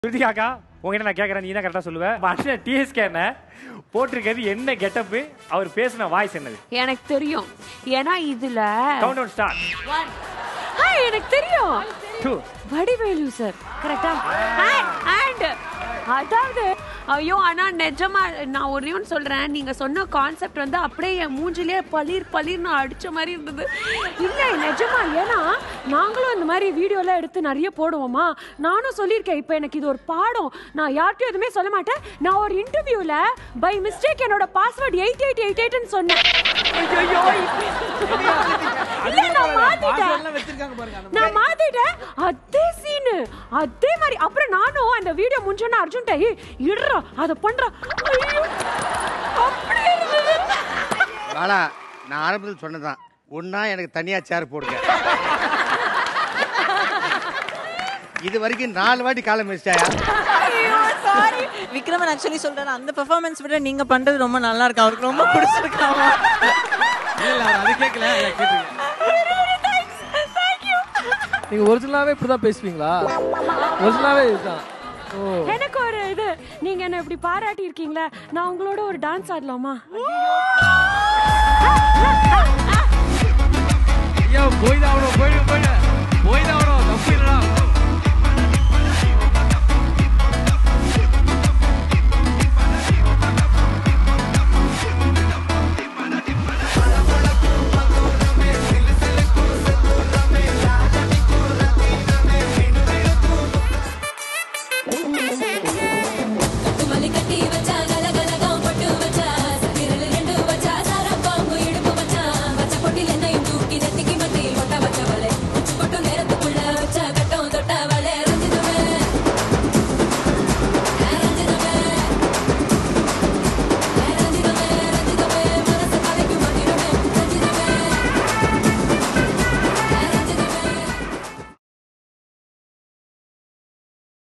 ஸ்ருதிகாக்கா உங்ககிட்ட நான் கேட்கறேன் நீ தான் கரெக்டாக சொல்லுவேன் அண்ணன் டிஎஸ்கே என்ன போட்டிருக்கிறது என்ன கெட்டப்பு அவர் பேசின வாய்ஸ் என்னது எனக்கு தெரியும் ஏன்னா இதுல கவுண்ட் டவுன் ஸ்டார்ட் ஆ, எனக்கு தெரியும் டூ வடிவேலு சார் கரெக்டா அண்ட் அதாவது ஐயோ ஆனா நிஜமா நான் ஒரே ஒன்று சொல்றேன் நீங்க சொன்ன கான்செப்ட் வந்து அப்படியே என் மூஞ்சிலே பளிர் பளிர்னு அடிச்ச மாதிரி இருந்தது இல்ல நிஜமா ஏன்னா நாங்களும் இந்த மாதிரி வீடியோலாம் எடுத்து நிறைய போடுவோமா நானும் சொல்லியிருக்கேன் இப்போ எனக்கு இது ஒரு பாடம் நான் யார்கிட்டயும் எதுவுமே சொல்ல மாட்டேன் நான் ஒரு இன்டர்வியூல பை மிஸ்டேக் என்னோட பாஸ்வேர்ட் எயிட் எயிட் எயிட் எயிட்னு சொன்னேன் ஐயோ இல்ல நான் மாத்திட்டேன் வச்சிருக்காங்க பாருங்க அந்த நான் மாத்திட்டேன் அதே சீனு அதே மாதிரி அப்புறம் நானும் அந்த வீடியோ முடிஞ்சோன்னா அர்ஜுன்ட்ட ஏய் இடுறா அதை பண்றா ஐயோ அப்படியே இருந்தது பாலா நான் ஆரம்பத்தில் சொன்னதான் ஒன்னா எனக்கு தனியா சேர் போடுங்க இது வரைக்கும் நாலு வாட்டி காலம் மிஸ்டாயா சாரி விக்ரமன் ஆக்சுவலி சொல்றாரு அந்த பெர்ஃபார்மன்ஸ் விட நீங்க பண்றது ரொம்ப நல்லா இருக்கு அவருக்கு ரொம்ப பிடிச்சிருக்காங்க இல்ல இல்ல அவர் அது கேட்கல இல்ல, கேட்டிருக்கேன் நீங்க ஒரிஜினலாவே இப்படிதான் பேசுவீங்களா ஒரிஜினலாவே இதுதான் ஓ எனக்கு ஒரு இது நீங்க என்ன இப்படி பாராட்டி இருக்கீங்களா நான் உங்களோட ஒரு டான்ஸ் ஆடலாமா ஐயா போய் தான் ஆகணும் போயிடு போயிடு போய் தான் ஆகணும் தப்பு இல்லடா